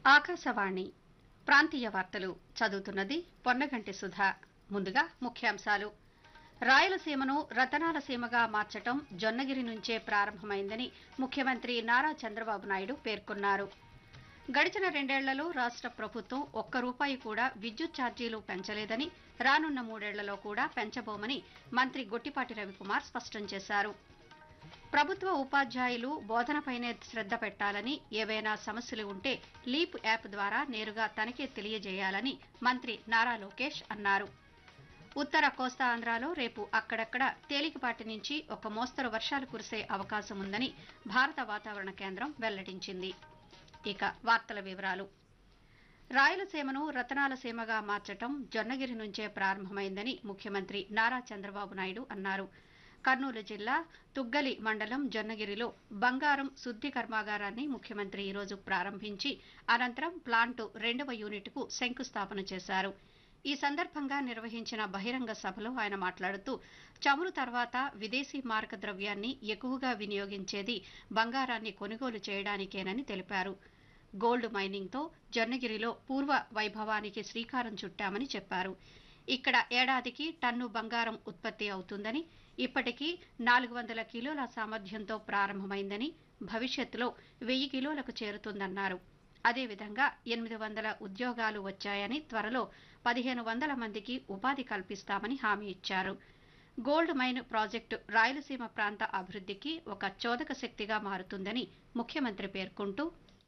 ఆకాశవాణి ప్రాంతీయ వార్తలు చదువుతున్నది పొన్నగంటి సుధా ముందుగా ముఖ్యాంశాలు రాయలసీమను రతనాల సీమగా మార్చటం జొన్నగిరి నుంచే ప్రారంభమైందని ముఖ్యమంత్రి నారా చంద్రబాబు నాయుడు పేర్కొన్నారు గడిచిన రెండేళ్లలో రాష్ట్ర ప్రభుత్వం ఒక్క రూపాయి కూడా విద్యుత్ ఛార్జీలు పెంచలేదని రానున్న మూడేళ్లలో కూడా పెంచబోమని మంత్రి గొట్టిపాటి రవికుమార్ స్పష్టం చేశారు ప్రభుత్వ ఉపాధ్యాయులు బోధనపైనే శ్రద్ధ పెట్టాలని ఏవైనా సమస్యలు ఉంటే లీప్ యాప్ ద్వారా నేరుగా తనకే తెలియజేయాలని మంత్రి నారా లోకేష్ అన్నారు ఉత్తర కోస్తాంధ్రలో రేపు అక్కడక్కడ తేలికపాటి నుంచి ఒక మోస్తరు వర్షాలు కురిసే అవకాశం ఉందని భారత వాతావరణ కేంద్రం వెల్లడించింది ఇక వార్తల వివరాలు రాయలసీమను రతనాల సీమగా మార్చటం జొన్నగిరి నుంచే ప్రారంభమైందని ముఖ్యమంత్రి నారా చంద్రబాబు నాయుడు అన్నారు కర్నూలు జిల్లా తుగ్గలి మండలం జొన్నగిరిలో బంగారం శుద్ది కర్మాగారాన్ని ముఖ్యమంత్రి ఈరోజు ప్రారంభించి అనంతరం ప్లాంటు రెండవ యూనిట్కు శంకుస్థాపన చేశారు ఈ సందర్భంగా నిర్వహించిన బహిరంగ సభలో ఆయన మాట్లాడుతూ చమురు తర్వాత విదేశీ మారక ద్రవ్యాన్ని ఎక్కువగా వినియోగించేది బంగారాన్ని కొనుగోలు చేయడానికేనని తెలిపారు గోల్డ్ మైనింగ్తో జొన్నగిరిలో పూర్వ వైభవానికి శ్రీకారం చుట్టామని చెప్పారు ఇక్కడ ఏడాదికి టన్ను బంగారం ఉత్పత్తి అవుతుందని ఇప్పటికీ నాలుగు వందల కిలోల సామర్థ్యంతో ప్రారంభమైందని భవిష్యత్తులో వెయ్యి కిలోలకు చేరుతుందన్నారు అదేవిధంగా ఎనిమిది వందల ఉద్యోగాలు వచ్చాయని త్వరలో పదిహేను వందల మందికి ఉపాధి కల్పిస్తామని హామీ ఇచ్చారు గోల్డ్ మైన్ ప్రాజెక్టు రాయలసీమ ప్రాంత అభివృద్ధికి ఒక చోదక శక్తిగా మారుతుందని ముఖ్యమంత్రి పేర్కొంటూ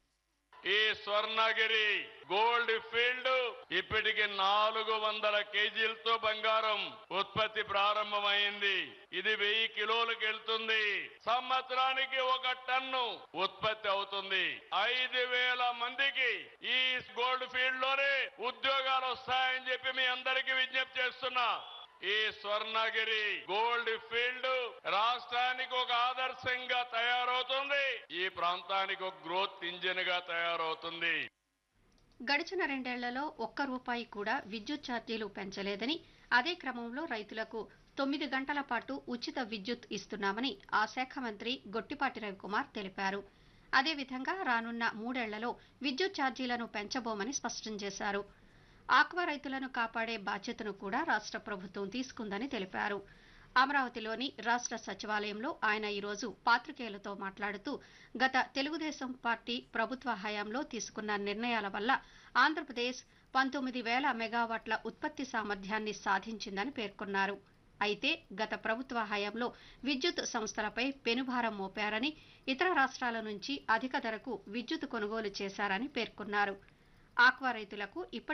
ఈ స్వర్ణగిరి గోల్డ్ ఫీల్డ్ ఇప్పటికి నాలుగు వందల కేజీలతో బంగారం ఉత్పత్తి ప్రారంభమైంది ఇది వెయ్యి కిలోలకు వెళ్తుంది సంవత్సరానికి ఒక టన్ను ఉత్పత్తి అవుతుంది ఐదు వేల మందికి ఈ గోల్డ్ ఫీల్డ్ లోనే ఉద్యోగాలు వస్తాయని చెప్పి మీ అందరికీ విజ్ఞప్తి చేస్తున్నా ఈ స్వర్ణగిరి గోల్డ్ ఫీల్డ్ రాష్ట్రానికి ఒక ఆదర్శంగా తయారవుతుంది ఈ ప్రాంతానికి ఒక గ్రోత్ ఇంజిన్ గా తయారవుతుంది గడిచిన రెండేళ్లలో ఒక్క రూపాయి కూడా విద్యుత్ ఛార్జీలు పెంచలేదని అదే క్రమంలో రైతులకు తొమ్మిది గంటల పాటు ఉచిత విద్యుత్ ఇస్తున్నామని ఆ శాఖ మంత్రి గొట్టిపాటి రవికుమార్ తెలిపారు అదేవిధంగా రానున్న మూడేళ్లలో విద్యుత్ ఛార్జీలను పెంచబోమని స్పష్టం చేశారు ఆక్వా రైతులను కాపాడే బాధ్యతను కూడా రాష్ట్ర ప్రభుత్వం తీసుకుందని తెలిపారు అమరావతిలోని రాష్ట్ర సచివాలయంలో ఆయన ఈరోజు పాత్రికేయులతో మాట్లాడుతూ గత తెలుగుదేశం పార్టీ ప్రభుత్వ హయాంలో తీసుకున్న నిర్ణయాల వల్ల ఆంధ్రప్రదేశ్ పంతొమ్మిది వేల మెగావాట్ల ఉత్పత్తి సామర్థ్యాన్ని సాధించిందని పేర్కొన్నారు అయితే గత ప్రభుత్వ హయాంలో విద్యుత్ సంస్థలపై పెనుభారం మోపారని ఇతర రాష్ట్రాల నుంచి అధిక ధరకు విద్యుత్ కొనుగోలు చేశారని పేర్కొన్నారు ఆక్వా రైతులకు ఇప్పటి